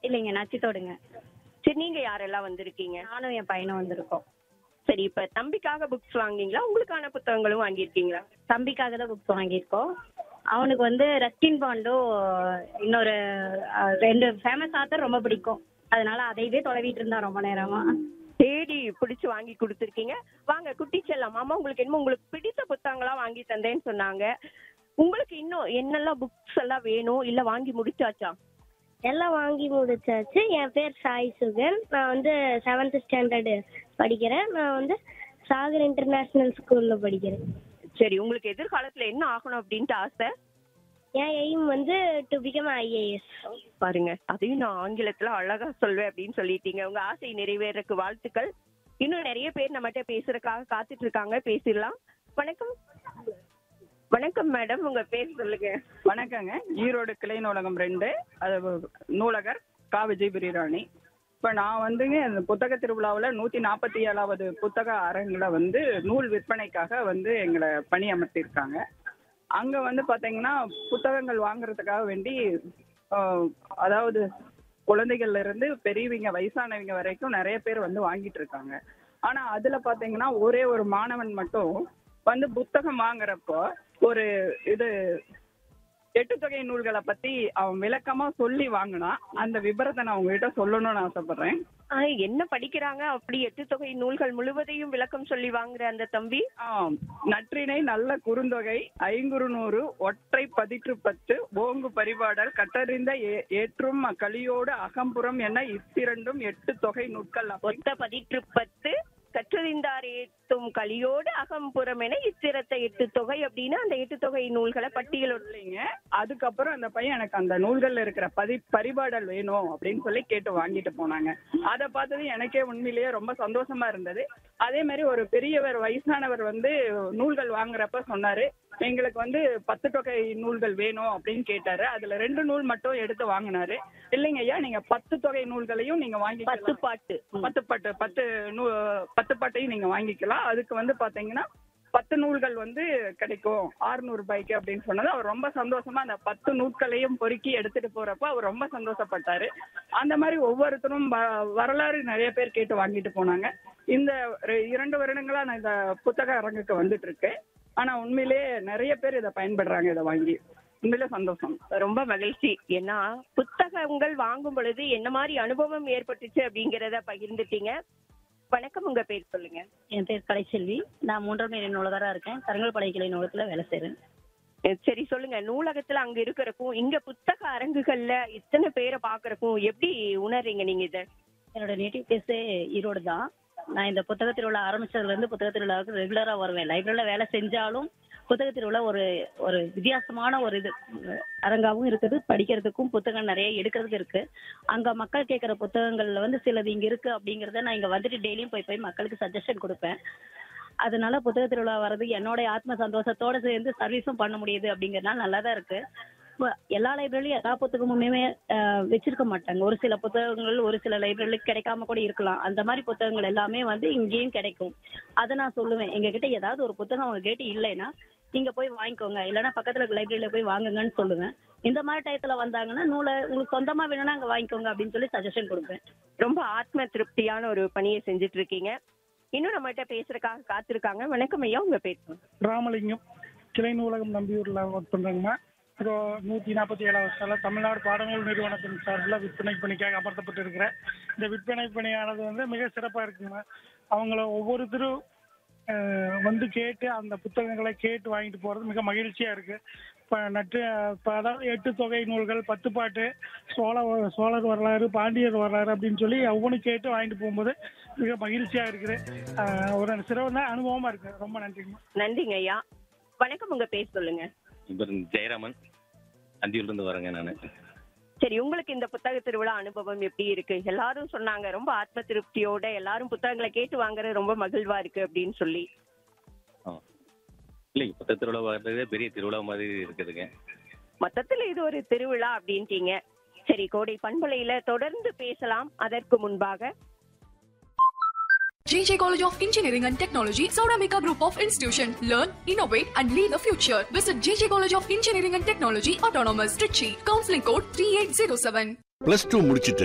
இல்லைங்க நச்சித்தோடுங்க சரி நீங்க யாரெல்லாம் வந்திருக்கீங்க நானும் என் பையனும் வந்திருக்கோம் சரி இப்ப தம்பிக்காக புக்ஸ் வாங்குனீங்களா உங்களுக்கான புத்தகங்களும் வாங்கியிருக்கீங்களா தம்பிக்காக தான் புக்ஸ் வாங்கியிருக்கோம் அவனுக்கு வந்து ரஸ்கின் பாண்டும் இன்னொரு அஹ், ரெண்டு ஃபேமஸ் ஆத்தர் ரொம்ப பிடிக்கும் அதனால அதையவே தொலைவிட்டு இருந்தான் ரொம்ப நேரமா தேடி பிடிச்சு வாங்கி கொடுத்துருக்கீங்க வாங்க குட்டி செல்லம் மாமா உங்களுக்கு என்னமோ உங்களுக்கு பிடித்த புத்தகங்களா வாங்கி தந்தேன்னு சொன்னாங்க உங்களுக்கு இன்னும் என்னெல்லாம் புக்ஸ் எல்லாம் வேணும் இல்ல வாங்கி முடிச்சாச்சா எல்லாம் வாங்கி முடிச்சாச்சு என் பேர் சாய் சுகன் நான் வந்து செவன்த் ஸ்டாண்டர்டு படிக்கிறேன் நான் வந்து சாகர் இன்டர்நேஷ்னல் ஸ்கூலில் படிக்கிறேன் சரி உங்களுக்கு எதிர்காலத்துல என்ன ஆகணும் அப்படின்ட்டு ஆசை என் எய்ம் வந்து டு பிகம் ஐஏஎஸ் பாருங்க அதையும் நான் ஆங்கிலத்துல அழகா சொல்வேன் அப்படின்னு சொல்லிட்டீங்க உங்க ஆசை நிறைவேறக்கு வாழ்த்துக்கள் இன்னும் நிறைய பேர் நம்மகிட்ட பேசுறதுக்காக காத்துட்டு இருக்காங்க பேசிடலாம் வணக்கம் வணக்கம் மேடம் உங்க பேர் சொல்லுங்க வணக்கங்க ஈரோடு கிளை நூலகம் ரெண்டு அது நூலகர் கா விஜய் பிரிராணி இப்போ நான் வந்துங்க இந்த புத்தக திருவிழாவில் நூற்றி நாற்பத்தி ஏழாவது புத்தக அரங்கில் வந்து நூல் விற்பனைக்காக வந்து எங்களை பணி அமர்த்தியிருக்காங்க அங்கே வந்து பார்த்தீங்கன்னா புத்தகங்கள் வாங்குறதுக்காக வேண்டி ஆஹ், அதாவது குழந்தைகள்ல இருந்து பெரியவங்க வயசானவங்க வரைக்கும் நிறைய பேர் வந்து வாங்கிட்டு இருக்காங்க ஆனால் அதில் பார்த்தீங்கன்னா ஒரே ஒரு மாணவன் மட்டும் வந்து புத்தகம் வாங்குறப்போ ஒரு இது எட்டு தொகை நூல்களை பத்தி அவன் விளக்கமா சொல்லி வாங்கினான் அந்த விபரத்தை நான் உங்ககிட்ட சொல்லணும்னு ஆசைப்படுறேன் ஆ, என்ன படிக்கிறாங்க அப்படி எட்டு தொகை நூல்கள் முழுவதையும் விளக்கம் சொல்லி வாங்குற அந்த தம்பி ஆம், நற்றிணை நல்ல குறுந்தொகை ஐங்குறுநூறு ஒற்றை பதிற்று பத்து ஓங்கு பரிபாடல் கற்றறிந்த ஏ- ஏற்றும் கலியோடு அகம்புறம் என இத்திரண்டும் எட்டு தொகை நூட்கள் அப்படி ஒத்த பதிற்று பத்து கற்றறிந்தார் ஏத்தும் கலியோடு அகம்புறம் என இத்திரத்தை எட்டு தொகை அப்படின்னு அந்த எட்டு தொகை நூல்களை பட்டியலோடு இல்லைங்க அதுக்கப்புறம் அந்த பையன் எனக்கு அந்த நூல்கள்ல இருக்கிற பதி பரிபாடல் வேணும் அப்படின்னு சொல்லி கேட்டு வாங்கிட்டு போனாங்க அதை பார்த்தது எனக்கே உண்மையிலேயே ரொம்ப சந்தோஷமா இருந்தது அதே மாதிரி ஒரு பெரியவர் வயசானவர் வந்து நூல்கள் வாங்குறப்ப சொன்னாரு எங்களுக்கு வந்து பத்து தொகை நூல்கள் வேணும் அப்படின்னு கேட்டாரு அதுல ரெண்டு நூல் மட்டும் எடுத்து வாங்கினாரு இல்லைங்க ஐயா நீங்க பத்து தொகை நூல்களையும் நீங்க வாங்கி பத்து பாட்டு பத்து பாட்டு பத்து நூ பத்து பாட்டையும் நீங்க வாங்கிக்கலாம் அதுக்கு வந்து பாத்தீங்கன்னா பத்து நூல்கள் வந்து கிடைக்கும் 600 ரூபாய்க்கு அப்படின்னு சொன்னது அவர் ரொம்ப சந்தோஷமா அந்த பத்து நூல்களையும் பொறுக்கி எடுத்துட்டு போறப்ப அவர் ரொம்ப சந்தோஷப்பட்டாரு அந்த மாதிரி ஒவ்வொருத்தரும் வ- வரலாறு நிறைய பேர் கேட்டு வாங்கிட்டு போனாங்க இந்த ரெ- இரண்டு வருடங்களா நான் இந்த புத்தக அரங்குக்கு வந்துட்டு இருக்கேன் ஆனா உண்மையிலேயே நிறைய பேர் இதை பயன்படுறாங்க இதை வாங்கி உண்மையிலே சந்தோஷம் ரொம்ப மகிழ்ச்சி ஏன்னா புத்தகங்கள் வாங்கும் பொழுது என்ன மாதிரி அனுபவம் ஏற்பட்டுச்சு அப்படிங்கறத பகிர்ந்துட்டீங்க வணக்கம் உங்க பேர் சொல்லுங்க என் பேர் கலைச்செல்வி நான் மூன்றாம் நிலை நூலகராக இருக்கேன் கருங்கல்பாளைய கிளை நூலகத்தில் வேலை செய்கிறேன் அஹ் சரி சொல்லுங்க நூலகத்துல அங்க இருக்கிறக்கும் இங்க புத்தக அரங்குகள்ல இத்தனை பேரை பாக்குறக்கும் எப்படி உணர்றீங்க நீங்க இத என்னோட நேட்டிவ் பிளேஸே ஈரோடு தான் நான் இந்த புத்தக திருவிழா ஆரம்பிச்சதுலேருந்து புத்தக திருவிழாவுக்கு ரெகுலராக வருவேன் லைப்ரரியில் வேலை செஞ்சாலும் புத்தக திருவிழா ஒரு ஒரு வித்தியாசமான ஒரு இது அஹ், அரங்காவும் இருக்குது படிக்கிறதுக்கும் புத்தகம் நிறைய எடுக்கிறதுக்கு இருக்கு அங்க மக்கள் கேட்குற புத்தகங்கள்ல வந்து சிலது இங்க இருக்கு அப்படிங்கறத நான் இங்க வந்துட்டு டெய்லியும் போய் போய் மக்களுக்கு சஜஷன் கொடுப்பேன் அதனால புத்தக திருவிழா வர்றது என்னோட ஆத்ம சந்தோஷத்தோட சேர்ந்து சர்வீஸும் பண்ண முடியுது அப்படிங்கறதுனால நல்லா தான் இருக்கு இப்ப எல்லா லைப்ரரிலையும் எல்லா புத்தகமுமே அஹ், வச்சிருக்க மாட்டாங்க ஒரு சில புத்தகங்கள் ஒரு சில லைப்ரரியில கிடைக்காம கூட இருக்கலாம் அந்த மாதிரி புத்தகங்கள் எல்லாமே வந்து இங்கேயும் கிடைக்கும் அதை நான் சொல்லுவேன் எங்க கிட்ட ஏதாவது ஒரு புத்தகம் அவங்க கேட்டு இல்லைன்னா நீங்க போய் வாங்கிக்கோங்க இல்லைன்னா பக்கத்துல லைப்ரரியில போய் வாங்குங்கன்னு சொல்லுவேன் இந்த மாதிரி டயத்துல வந்தாங்கன்னா நூலை உங்களுக்கு சொந்தமா வேணும்னா அங்க வாங்கிக்கோங்க அப்படின்னு சொல்லி சஜஷன் கொடுப்பேன் ரொம்ப ஆத்ம திருப்தியான ஒரு பணியை செஞ்சுட்டு இருக்கீங்க இன்னும் நம்மகிட்ட பேசுறதுக்காக காத்திருக்காங்க வணக்கம் ஐயா உங்க பேர் சொல்லுங்க. ராமலிங்கம் கிளை நூலகம் நம்பியூரில் ஒர்க் பண்ணுறேங்கம்மா இப்போ நூற்றி நாற்பத்தி ஏழாவது சால தமிழ்நாடு பாடநூல் நிறுவனத்தின் சார்பில் விற்பனை பணிக்காக அமர்த்தப்பட்டு இருக்கிறேன் இந்த விற்பனை பணியானது வந்து மிக சிறப்பாக இருக்குங்க அவங்கள ஒவ்வொருத்தரும் அஹ், வந்து கேட்டு அந்த புத்தகங்களை கேட்டு வாங்கிட்டு போகிறது மிக மகிழ்ச்சியாக இருக்குது இப்போ நட்டு இப்போ அதாவது எட்டு தொகை நூல்கள் பத்து பாட்டு சோழ சோழர் வரலாறு பாண்டியர் வரலாறு அப்படின்னு சொல்லி ஒவ்வொன்றும் கேட்டு வாங்கிட்டு போகும்போது மிக மகிழ்ச்சியாக இருக்குது அஹ், ஒரு சிறந்த அனுபவமாக இருக்குது ரொம்ப நன்றிங்கம்மா நன்றிங்க ஐயா வணக்கம் உங்க பேர் சொல்லுங்க இப்போ ஜெயராமன் அந்தியூர்லேருந்து வரேங்க நான் சரி உங்களுக்கு இந்த புத்தக திருவிழா அனுபவம் எப்படி இருக்கு எல்லாரும் சொன்னாங்க ரொம்ப ஆத்ம திருப்தியோட எல்லாரும் புத்தகங்களை கேட்டு வாங்குறது ரொம்ப மகிழ்வா இருக்கு அப்படின்னு சொல்லி ஆ இல்லைங்க புத்த திருவிழா வர்றதே பெரிய திருவிழா மாதிரி இருக்குதுங்க மொத்தத்துல இது ஒரு திருவிழா அப்படின்ட்டீங்க சரி கோடை பண்பலையில தொடர்ந்து பேசலாம் அதற்கு முன்பாக JJ College of Engineering and Technology, Sauramika Group of Institution. Learn, innovate, and lead the future. Visit JJ College of Engineering and Technology, Autonomous, Trichy. Counseling code 3807. Plus two முடிச்சிட்டு